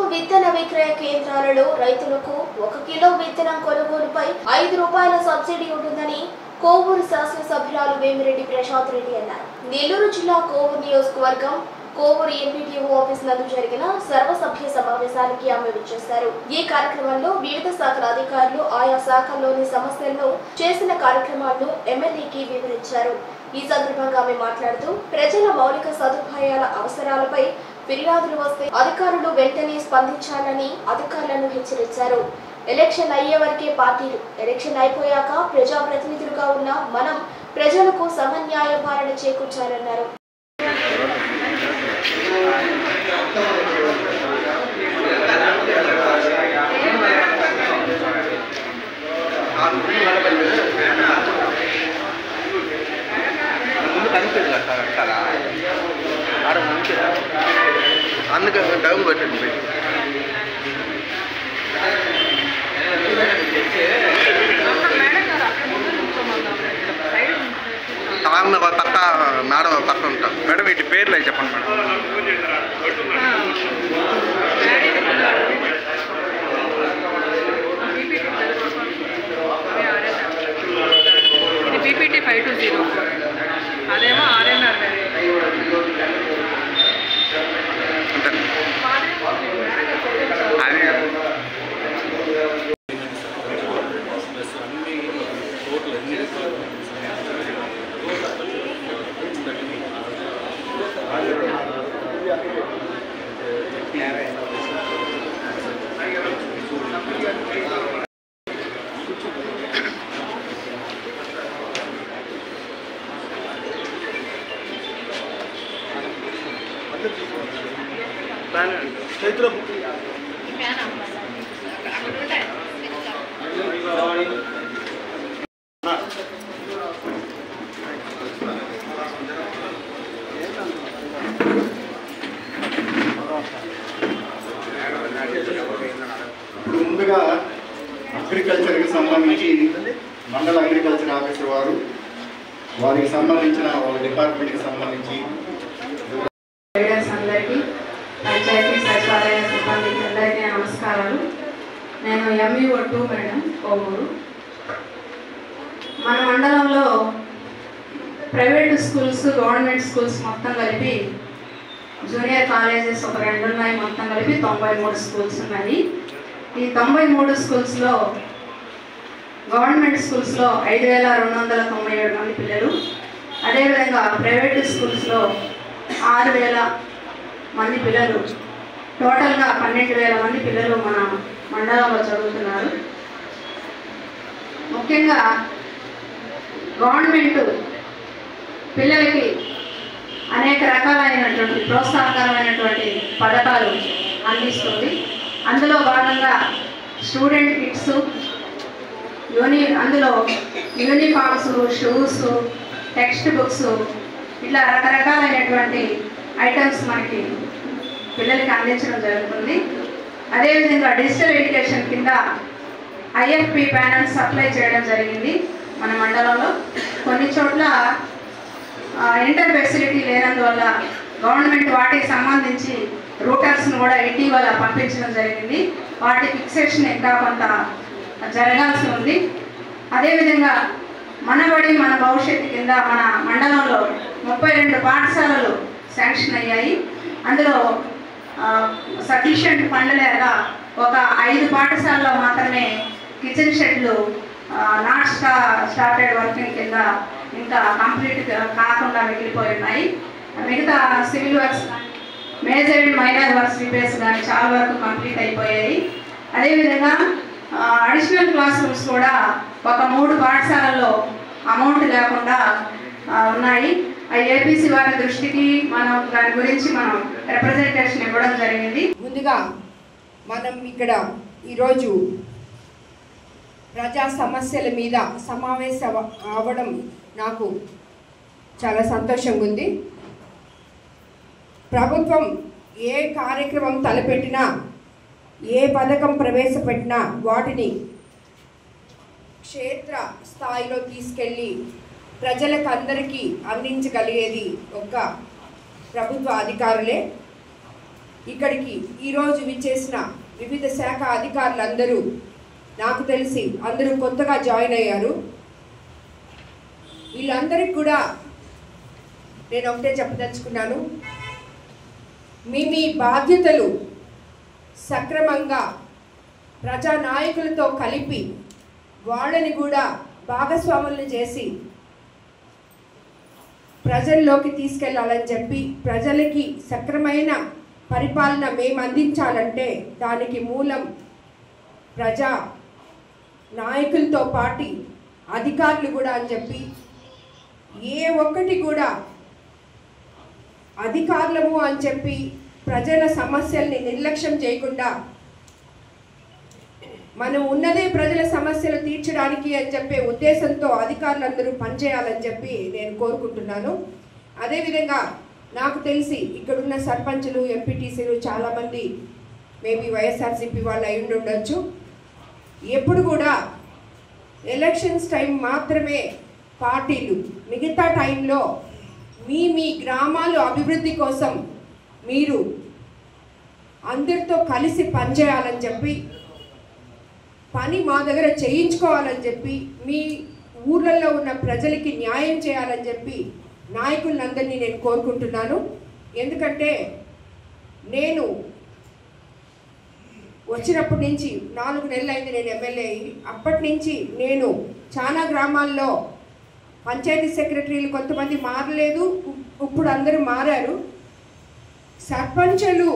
విత్తన విక్రయ కేంద్రాలలో రైతులకు ఒక కిలో విత్తనం కొనుగోలుపై ఐదు రూపాయల సబ్సిడీ ఉంటుందని కోవూరు శాసనసభ్యురాలు వేమిరెడ్డి ప్రశాంత్ రెడ్డి అన్నారు నెల్లూరు జిల్లా కోవూరు నియోజకవర్గం కోవూరు ఎంపీటీఓ ఆఫీస్ నందు జరిగిన సర్వసభ్య సమావేశానికి ఆమె విచ్చేశారు ఈ కార్యక్రమంలో వివిధ శాఖల అధికారులు ఆయా శాఖల్లోని సమస్యలను చేసిన కార్యక్రమాలను ఎమ్మెల్యేకి వివరించారు ఈ సందర్భంగా ఆమె మాట్లాడుతూ ప్రజల మౌలిక సదుపాయాల అవసరాలపై ఫిర్యాదులు వస్తే అధికారులు వెంటనే స్పందించాలని అధికారులను హెచ్చరించారు ఎలక్షన్ అయ్యే వరకే పార్టీలు ఎలక్షన్ అయిపోయాక ప్రజాప్రతినిధులుగా ఉన్న మనం ప్రజలకు సమన్యాయ పాలన చేకూర్చాలన్నారు ముందు కనిపించదు సార్ అంటారా ఆడ ముందు అందుకని డౌన్ పెట్టండి పెట్టి తాన్న పక్క మేడం పక్క ఉంటాం మేడం వీటి పేర్లు అవి చెప్పండి మేడం ఇది పీపీటీ ఫైవ్ టూ జీరో అదేమో ఆర్ఎన్ఆర్ అంటే అది ప్లస్ అన్ని టోటల్ అన్ని డిపార్ట్మెంట్స్ ఇప్పుడు ముందుగా అగ్రికల్చర్కి సంబంధించి మండల అగ్రికల్చర్ ఆఫీసర్ వారు వారికి సంబంధించిన వాళ్ళ డిపార్ట్మెంట్కి సంబంధించి లీడర్స్ అందరికీ పంచాయతీ సచివాలయ సిబ్బందికి అందరికీ నమస్కారాలు నేను ఎంఈఓ టూ మేడం కోవూరు మన మండలంలో ప్రైవేట్ స్కూల్స్ గవర్నమెంట్ స్కూల్స్ మొత్తం కలిపి జూనియర్ కాలేజెస్ ఒక రెండు ఉన్నాయి మొత్తం కలిపి తొంభై మూడు స్కూల్స్ ఉన్నాయి ఈ తొంభై మూడు స్కూల్స్లో గవర్నమెంట్ స్కూల్స్లో ఐదు వేల రెండు వందల తొంభై ఏడు మంది పిల్లలు అదేవిధంగా ప్రైవేట్ స్కూల్స్లో ఆరు వేల మంది పిల్లలు టోటల్గా పన్నెండు వేల మంది పిల్లలు మన మండలంలో చదువుతున్నారు ముఖ్యంగా గవర్నమెంట్ పిల్లలకి అనేక రకాలైనటువంటి ప్రోత్సాహకరమైనటువంటి పథకాలు అందిస్తుంది అందులో భాగంగా స్టూడెంట్ కిట్స్ యూని అందులో యూనిఫామ్స్ షూస్ టెక్స్ట్ బుక్స్ ఇట్లా రకరకాలైనటువంటి ఐటమ్స్ మనకి పిల్లలకి అందించడం జరుగుతుంది అదేవిధంగా డిజిటల్ ఎడ్యుకేషన్ కింద ఐఎఫ్పి ప్యానల్స్ సప్లై చేయడం జరిగింది మన మండలంలో కొన్ని చోట్ల ఆ, ఇంటర్ ఫెసిలిటీ లేనందువల్ల గవర్నమెంట్ వాటికి సంబంధించి రూటర్స్ను కూడా ఇటీవల పంపించడం జరిగింది వాటి ఫిక్సేషన్ ఇంకా కొంత జరగాల్సి ఉంది అదేవిధంగా మనబడి మన భవిష్యత్తు కింద మన మండలంలో ముప్పై రెండు పాఠశాలలు శాంక్షన్ అయ్యాయి అందులో సఫిషియంట్ ఫండ్ లేక ఒక ఐదు పాఠశాలలో మాత్రమే కిచెన్ షెడ్లు నాట్ స్టా స్టార్టెడ్ వర్కింగ్ కింద ఇంకా కంప్లీట్ కాకుండా మిగిలిపోయి ఉన్నాయి మిగతా civil works major and minor works repairs కానీ చాలా వరకు కంప్లీట్ అయిపోయాయి అదేవిధంగా అడిషనల్ క్లాస్ రూమ్స్ కూడా ఒక మూడు పాఠశాలల్లో అమౌంట్ లేకుండా ఆ, ఉన్నాయి ఆ ఏపీసీ వారి దృష్టికి మనం దాని గురించి మనం రిప్రజెంటేషన్ ఇవ్వడం జరిగింది ముందుగా మనం ఇక్కడ ఈరోజు ప్రజా సమస్యల మీద సమావేశం అవ్వడం నాకు చాలా సంతోషంగా ఉంది ప్రభుత్వం ఏ కార్యక్రమం తలపెట్టినా ఏ పథకం ప్రవేశపెట్టినా వాటిని క్షేత్ర స్థాయిలో తీసుకెళ్ళి ప్రజలకు అందరికీ అందించగలిగేది ఒక్క ప్రభుత్వ అధికారులే ఇక్కడికి ఈరోజు విచ్చేసిన వివిధ శాఖ అధికారులందరూ నాకు తెలిసి అందరూ కొత్తగా జాయిన్ అయ్యారు వీళ్ళందరికీ కూడా నేను ఒకటే చెప్పదలుచుకున్నాను మీ మీ బాధ్యతలు సక్రమంగా ప్రజానాయకులతో కలిపి వాళ్ళని కూడా భాగస్వాములను చేసి ప్రజల్లోకి తీసుకెళ్లాలని చెప్పి ప్రజలకి సక్రమైన పరిపాలన మేము అందించాలంటే దానికి మూలం ప్రజా నాయకులతో పాటి అధికారులు కూడా అని చెప్పి ఏ ఒక్కటి కూడా అధికారులము అని చెప్పి ప్రజల సమస్యల్ని నిర్లక్ష్యం చేయకుండా మనం ఉన్నదే ప్రజల సమస్యలు తీర్చడానికి అని చెప్పే ఉద్దేశంతో అధికారులందరూ పనిచేయాలని చెప్పి నేను కోరుకుంటున్నాను అదేవిధంగా నాకు తెలిసి ఇక్కడున్న సర్పంచులు ఎంపీటీసీలు చాలామంది మేబీ వైఎస్ఆర్సీపీ వాళ్ళు అయి ఉండి ఉండొచ్చు ఎప్పుడు కూడా ఎలక్షన్స్ టైం మాత్రమే పార్టీలు మిగతా టైంలో మీ మీ గ్రామాలు అభివృద్ధి కోసం మీరు అందరితో కలిసి పనిచేయాలని చెప్పి పని మా దగ్గర చేయించుకోవాలని చెప్పి మీ ఊర్లలో ఉన్న ప్రజలకి న్యాయం చేయాలని చెప్పి నాయకులందరినీ నేను కోరుకుంటున్నాను ఎందుకంటే నేను వచ్చినప్పటి నుంచి నాలుగు నెలలు అయింది నేను ఎమ్మెల్యే అయ్యి అప్పటి నుంచి నేను చాలా గ్రామాల్లో పంచాయతీ సెక్రటరీలు కొంతమంది మారలేదు ఇప్- ఇప్పుడు అందరూ మారారు సర్పంచులు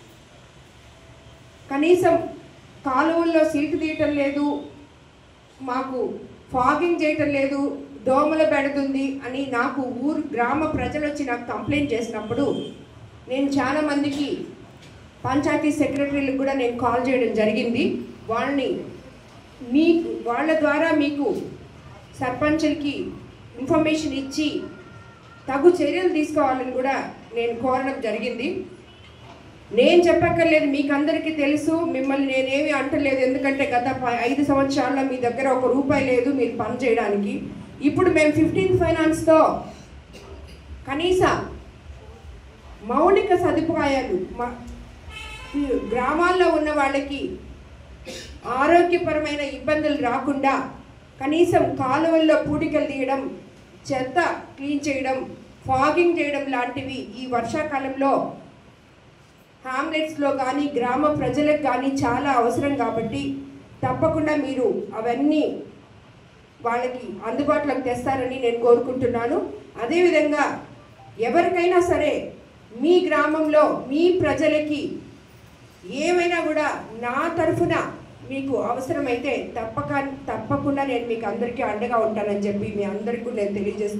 కనీసం కాలువల్లో సీటు తీయటం లేదు మాకు ఫాగింగ్ చేయటం లేదు దోమల పెడుతుంది అని నాకు ఊరు గ్రామ ప్రజలు వచ్చి నాకు కంప్లైంట్ చేసినప్పుడు నేను చాలా మందికి పంచాయతీ సెక్రటరీలకు కూడా నేను కాల్ చేయడం జరిగింది వాళ్ళని మీకు వాళ్ళ ద్వారా మీకు సర్పంచులకి ఇన్ఫర్మేషన్ ఇచ్చి తగు చర్యలు తీసుకోవాలని కూడా నేను కోరడం జరిగింది నేను చెప్పక్కర్లేదు మీకు అందరికీ తెలుసు మిమ్మల్ని నేనేమి అంటలేదు ఎందుకంటే గత ప- ఐదు సంవత్సరాల్లో మీ దగ్గర ఒక రూపాయి లేదు మీరు పని చేయడానికి ఇప్పుడు మేము ఫిఫ్టీన్త్ ఫైనాన్స్తో కనీస మౌలిక సదుపాయాలు మ- ఈ గ్రామాల్లో ఉన్న వాళ్ళకి ఆరోగ్యపరమైన ఇబ్బందులు రాకుండా కనీసం కాలువల్లో పూడికలు తీయడం చెత్త క్లీన్ చేయడం ఫాగింగ్ చేయడం లాంటివి ఈ వర్షాకాలంలో హామ్లెట్స్లో కానీ గ్రామ ప్రజలకు కానీ చాలా అవసరం కాబట్టి తప్పకుండా మీరు అవన్నీ వాళ్ళకి అందుబాటులోకి తెస్తారని నేను కోరుకుంటున్నాను అదేవిధంగా ఎవరికైనా సరే మీ గ్రామంలో మీ ప్రజలకి ఏమైనా కూడా నా తరఫున మీకు అవసరమైతే తప్పక తప్పకుండా నేను మీకు అందరికీ అండగా ఉంటానని చెప్పి మీ అందరికీ నేను తెలియజేస్తున్నాను